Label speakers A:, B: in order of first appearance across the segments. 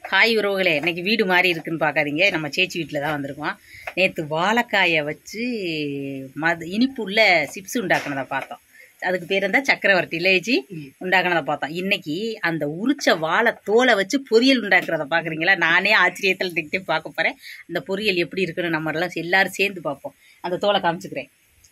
A: காய் உறவுகளே இன்னைக்கு வீடு மாறி இருக்குன்னு பார்க்காதீங்க நம்ம சேச்சி வீட்டில் தான் வந்திருக்கோம் நேற்று வாழைக்காயை வச்சு மது இனிப்பு உள்ள சிப்ஸ் உண்டாக்குனதை பார்த்தோம் அதுக்கு பேர் இருந்தால் சக்கரவர்த்தி லேஜி உண்டாக்குனதை பார்த்தோம் இன்னைக்கு அந்த உரிச்ச வாழை தோலை வச்சு பொரியல் உண்டாக்குறத பார்க்குறீங்களா நானே ஆச்சரியத்தில் திட்டே பார்க்க போகிறேன் அந்த பொரியல் எப்படி இருக்குன்னு நம்ம எல்லாம் எல்லாரும் சேர்ந்து பார்ப்போம் அந்த தோலை காமிச்சுக்கிறேன்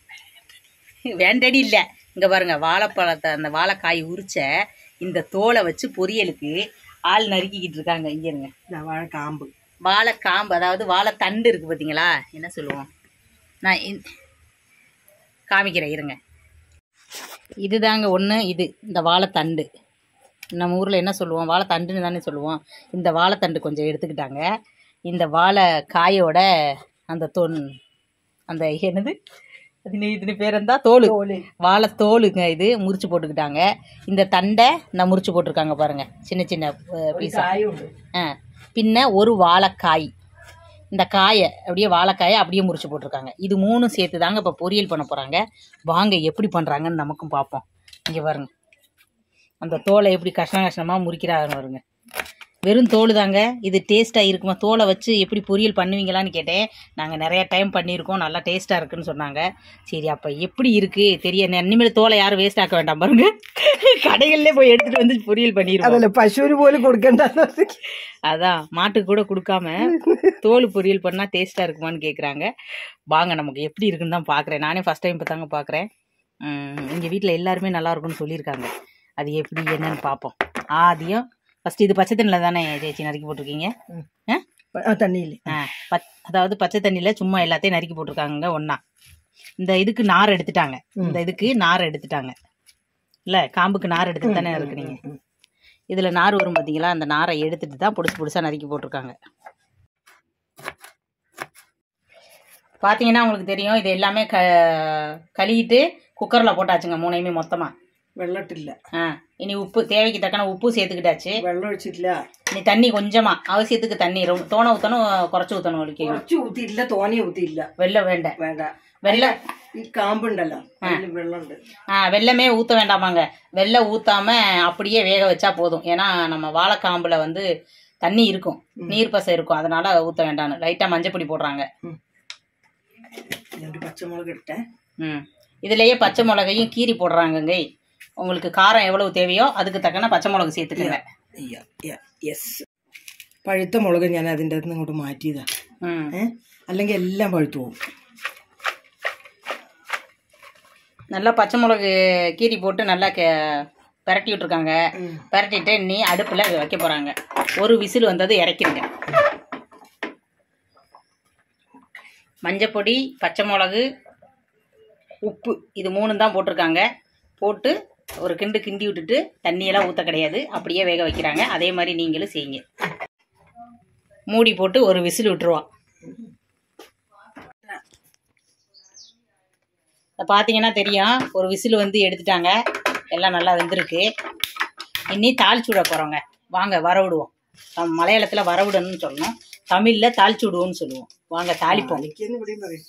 A: வேண்டடி இல்லை இங்கே பாருங்க வாழைப்பழத்தை அந்த வாழைக்காய் உரிச்ச இந்த தோலை வச்சு பொரியலுக்கு ஆள் நறுக்கிக்கிட்டு இருக்காங்க இங்க இருங்க
B: இந்த வாழை காம்பு
A: வாழைக்காம்பு அதாவது வாழைத்தண்டு இருக்கு பார்த்தீங்களா என்ன சொல்லுவோம் நான் இந்த- காமிக்கிறேன் இருங்க இதுதாங்க ஒன்று இது இந்த வாழைத்தண்டு நம்ம ஊரில் என்ன சொல்லுவோம் வாழைத்தண்டுன்னு தானே சொல்லுவோம் இந்த வாழைத்தண்டு கொஞ்சம் எடுத்துக்கிட்டாங்க இந்த வாழைக்காயோட அந்த தொன் அந்த என்னது அது நீ இதுன்னு பேர் இருந்தா தோல்
B: தோல்
A: வாழைத்தோலுங்க இது முறிச்சு போட்டுக்கிட்டாங்க இந்த தண்டை நான் முறிச்சு போட்டிருக்காங்க பாருங்க சின்ன சின்ன பீஸா
B: காய் உண்டு
A: ஆ பின்ன ஒரு வாழைக்காய் இந்த காயை அப்படியே வாழைக்காயை அப்படியே முறிச்சு போட்டிருக்காங்க இது மூணும் சேர்த்து தாங்க இப்போ பொரியல் பண்ண போகிறாங்க வாங்க எப்படி பண்ணுறாங்கன்னு நமக்கும் பார்ப்போம் இங்கே பாருங்க அந்த தோலை எப்படி கஷ்டம் கஷ்டமாக முறிக்கிறாங்க பாருங்க வெறும் தோல் தாங்க இது டேஸ்ட்டாக இருக்குமா தோலை வச்சு எப்படி பொரியல் பண்ணுவீங்களான்னு கேட்டேன் நாங்கள் நிறைய டைம் பண்ணியிருக்கோம் நல்லா டேஸ்ட்டாக இருக்குன்னு சொன்னாங்க சரி அப்போ எப்படி இருக்குது தெரிய இனிமேல் தோலை யாரும் வேஸ்ட் ஆக்க வேண்டாம் பாருங்க கடைகளிலே போய் எடுத்துகிட்டு வந்து பொரியல் பண்ணிடுவோம்
B: അതിൽ പശുവിന് പോലും കൊടുക്കണ്ട
A: அதான் மாட்டுக்கு கூட கொடுக்காம தோல் பொரியல் பண்ணால் டேஸ்ட்டாக இருக்குமான்னு கேட்குறாங்க வாங்க நமக்கு எப்படி இருக்குன்னு தான் பார்க்குறேன் நானே ஃபஸ்ட் டைம் இப்போ தாங்க பார்க்குறேன் எங்கள் வீட்டில் எல்லாருமே நல்லா இருக்கும்னு சொல்லியிருக்காங்க அது எப்படி என்னன்னு பார்ப்போம் ஆதியம் ஃபஸ்ட்டு இது பச்சை தண்ணியில் தானே சேச்சி நறுக்கி போட்டிருக்கீங்க ஆ
B: തണ്ണിയിൽ
A: ஆ பச் அதாவது பச்சை தண்ணியில் சும்மா எல்லாத்தையும் நறுக்கி போட்டிருக்காங்க ஒன்றா இந்த இதுக்கு நார் எடுத்துட்டாங்க இந்த இதுக்கு நார் எடுத்துட்டாங்க இல்லை காம்புக்கு நார் எடுத்துட்டு தானே இருக்கிறீங்க இதில் நார் வரும் பார்த்தீங்களா அந்த நாரை எடுத்துட்டு தான் பொடிசு பொடிசாக நறுக்கி போட்டிருக்காங்க பார்த்தீங்கன்னா உங்களுக்கு தெரியும் இது எல்லாமே க கழுவிட்டு குக்கரில் போட்டாச்சுங்க மூணையுமே மொத்தமாக
B: വെള്ളമിട്ടില്ല
A: ஆ இனி உப்பு தேவைக்கு தக்கன உப்பு சேர்த்துக்கிட்டாச்சு
B: വെള്ളം ഒഴിച്ചിട്ടില്ല
A: இனி தண்ணி கொஞ்சமாக அவசியத்துக்கு தண்ணி ரொம்ப தோணை ஊற்றணும் குறைச்சி ஊற்றணும் ஒழிக்க
B: കുറച്ച് ഊത്തിയില്ല തോനെ ഊത്തിയില്ല
A: வெள்ளம் வேண்டாம்
B: വേണ്ട
A: வெள்ளம்
B: ഈ കാമ്പുണ്ടല്ലോ അതിൽ വെള്ളമുണ്ട്
A: ஆ வெள்ளமே ஊற்ற வேண்டாமாங்க வெள்ளம் ஊற்றாம அப்படியே வேக வச்சா போதும் ஏன்னா நம்ம வாழைக்காம்புல வந்து தண்ணி இருக்கும் நீர் பசை இருக்கும் அதனால ஊற்ற வேண்டாம்னு லைட்டாக மஞ்சப்பொடி போடுறாங்க
B: രണ്ട് പച്ചമുളക് ഇട്ടേ
A: ம் இதுலேயே பச்சை மிளகையும் கீரி போடுறாங்கங்க உங்களுக்கு காரம் எவ்வளவு தேவையோ அதுக்கு தக்கன பச்சை மிளகு சேர்த்துக்கங்க
B: യെസ് പഴുത്ത മുളക് ഞാൻ അതിൻ്റെ അകത്ത് നിന്ന് ഇങ്ങോട്ട് മാറ്റിയതാ
A: ம்
B: ഏ അല്ലെങ്കിൽ എല്ലാം പഴുത്തു പോകും
A: நல்லா பச்சை மிளகு கீரி போட்டு நல்லா கே பிரட்டி விட்ருக்காங்க பிரட்டிட்டு நீ அடுப்பில் வைக்க போகிறாங்க ஒரு விசில் வந்தது இறக்கிருங்க மஞ்சப்பொடி பச்சை மிளகு உப்பு இது மூணு தான் போட்டிருக்காங்க போட்டு ஒரு கிண்டு கிண்டி விட்டுட்டு தண்ணியெல்லாம் ஊற்ற கிடையாது அப்படியே வேக வைக்கிறாங்க அதே மாதிரி நீங்களும் செய்யுங்க மூடி போட்டு ஒரு விசில் விட்டுருவோம் இதை பார்த்தீங்கன்னா தெரியும் ஒரு விசில் வந்து எடுத்துட்டாங்க எல்லாம் நல்லா வெந்திருக்கு இனி தாளிச்சு விட போகிறோங்க வாங்க வர விடுவோம் நம்ம மலையாளத்தில் வர விடணும்னு சொல்லணும் தமிழில் தாளிச்சு விடுவோம்னு சொல்லுவோம் வாங்க தாளிப்போம்
B: എനിക്കെന്ന് ഇവിടെയും പറയും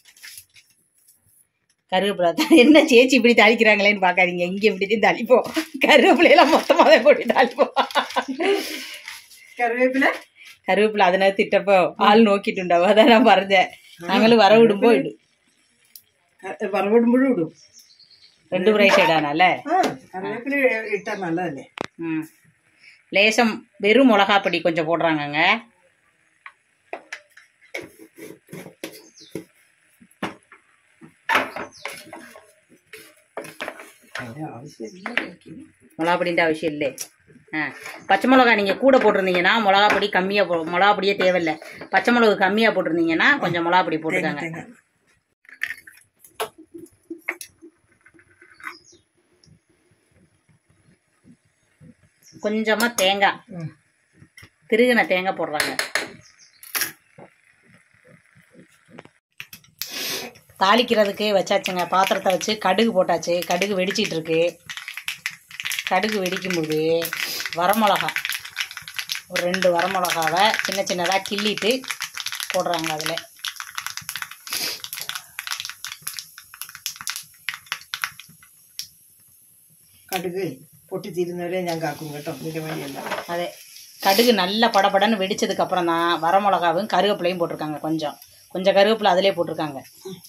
A: கருவேப்பிலை தான் என்ன சேச்சி இப்படி தாளிக்கிறாங்களேன்னு பார்க்காதீங்க இங்கே இப்படி தான் தாளிப்போம் கருவேப்பிலையெல்லாம் மொத்தமாகவே போட்டு தாளிப்போம்
B: കറിവേപ്പില
A: கருவேப்பிலை அதனால திட்டப்போ ஆள் നോക്കിட்டு ഉണ്ടാവും അതാ ഞാൻ പറഞ്ഞേ ഞങ്ങൾ വര വിടുമ്പോ ഇടും
B: ക- വറവിടുമ്പോഴും ഇടും
A: ரெண்டு பிரைஸ் இடானല്ലേ
B: ആ കറിവേപ്പില ഇട്ടാൽ നല്ലതല്ലേ
A: ம் லேசம் வெறும் மிளகாப்பொடி கொஞ்சம் போடுறாங்கங்க
B: അതിന്റെ ആവശ്യമില്ല എനിക്ക്.
A: மிளகாப்பொடின்ற அவசியம் இல்லை ஆ பச்சை மிளகா நீங்கள் கூட போட்டிருந்தீங்கன்னா மிளகாப்பொடி கம்மியாக போ மிளகாப்பொடியே தேவையில்லை பச்சை மிளகு கம்மியாக போட்டிருந்தீங்கன்னா கொஞ்சம் மிளகாப்பொடி போட்டுக்கோங்க
B: തേങ്ങ.
A: கொஞ்சமாக தேங்காய்
B: ഉം.
A: திருகின தேங்காய் போடுறாங்க தாளிக்கிறதுக்கு வச்சாச்சுங்க பாத்திரத்தை வச்சு கடுகு போட்டாச்சு கடுகு வெடிச்சிட்டு இருக்கு கடுகு வெடிக்கும்போது வரமிளகா ஒரு ரெண்டு வரமிளகாவை சின்ன சின்னதாக கிள்ளிட்டு போடுறாங்க அதில்
B: കടുക് പൊട്ടിത്തീരുന്നവരെ ഞാൻ കാക്കും കേട്ടോ നിന്റെ വഴിയല്ല
A: അതെ கடுகு நல்லா படபடன்னு வெடிச்சதுக்கு அப்புறம் தான் வரமிளகாவும் கருவேப்பிலையும் போட்டிருக்காங்க கொஞ்சம் கொஞ்சம் கருவேப்பிலை அதிலே போட்டிருக்காங்க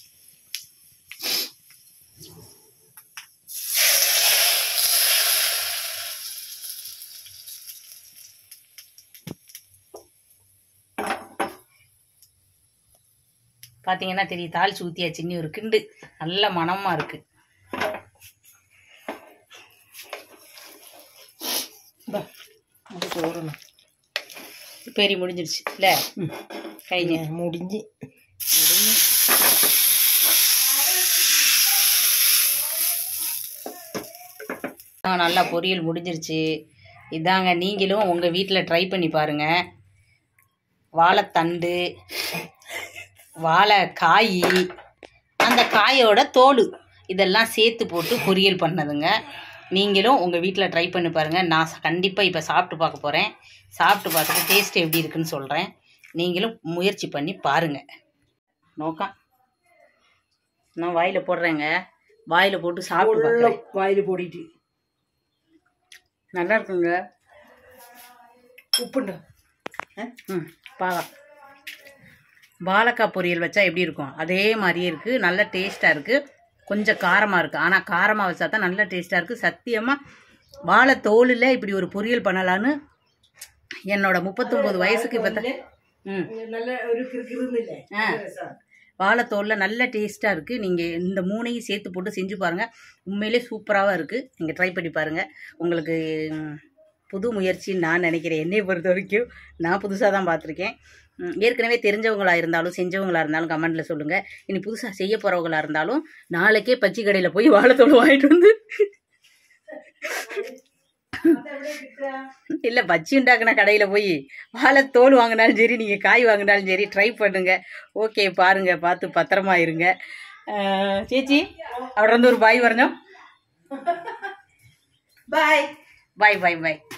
A: பார்த்தீங்கன்னா தெரியும் தாளிச்சு ஊற்றியா சின்னி ஒரு கிண்டு நல்ல மணமாக இருக்குது
B: பா அது சோறணும்
A: பெரிய முடிஞ்சிருச்சு இல்லை கைங்க
B: முடிஞ்சு
A: ஆ, நல்லா பொரியல் முடிஞ்சிருச்சு இதாங்க நீங்களும் உங்கள் வீட்டில் ட்ரை பண்ணி பாருங்கள் வாழைத்தண்டு வாழைக்காய் அந்த காயோட தோல் இதெல்லாம் சேர்த்து போட்டு பொரியல் பண்ணதுங்க நீங்களும் உங்கள் வீட்டில் ட்ரை பண்ணி பாருங்கள் நான் கண்டிப்பாக இப்போ சாப்பிட்டு பார்க்க போகிறேன் சாப்பிட்டு பார்த்துட்டு டேஸ்ட் எப்படி இருக்குன்னு சொல்கிறேன் நீங்களும் முயற்சி பண்ணி பாருங்கள் நோக்கா நான் வாயில் போடுறேங்க வாயில் போட்டு சாப்பிட்டு பார்க்குறேன்
B: வாயில் போடிட்டு
A: நல்லா இருக்குங்க
B: உப்புண்டா
A: ம் பாவா வாழைக்காய் பொரியல் வச்சா எப்படி இருக்கும் அதே மாதிரியே இருக்குது நல்ல டேஸ்ட்டாக இருக்குது கொஞ்சம் காரமாக இருக்குது ஆனால் காரமாக வச்சா தான் நல்ல டேஸ்ட்டாக இருக்குது சத்தியமாக வாழை தோலில் இப்படி ஒரு பொரியல் பண்ணலான்னு என்னோட முப்பத்தொம்போது வயசுக்கு இப்போ தான் ம்
B: நல்ல ஒரு கிருக்கிருன்னு இல்லை
A: ஆ வாழைத்தோலில் நல்ல டேஸ்ட்டாக இருக்குது நீங்கள் இந்த மூணையும் சேர்த்து போட்டு செஞ்சு பாருங்கள் உண்மையிலே சூப்பராகவும் இருக்குது நீங்கள் ட்ரை பண்ணி பாருங்கள் உங்களுக்கு ம், புது முயற்சின்னு நான் நினைக்கிறேன் என்னையை பொறுத்த வரைக்கும் நான் புதுசாக தான் பார்த்துருக்கேன் ம், ஏற்கனவே தெரிஞ்சவங்களா இருந்தாலும் செஞ்சவங்களா இருந்தாலும் கமெண்டில் சொல்லுங்கள் இனி புதுசாக செய்ய போகிறவங்களா இருந்தாலும் நாளைக்கே பச்சி கடையில் போய் வாழைத்தோல் வாங்கிட்டு வந்து இல்லை பச்சி உண்டாக்குன கடையில் போய் வாழைத்தோல் வாங்கினாலும் சரி நீங்கள் காய் வாங்கினாலும் சரி ட்ரை பண்ணுங்க ஓகே பாருங்க பார்த்து பத்திரமா இருங்க அஹ், சேச்சி അവിടെ இருந்து ஒரு பாய் வரணும்
B: பாய்
A: பாய் பாய் பாய்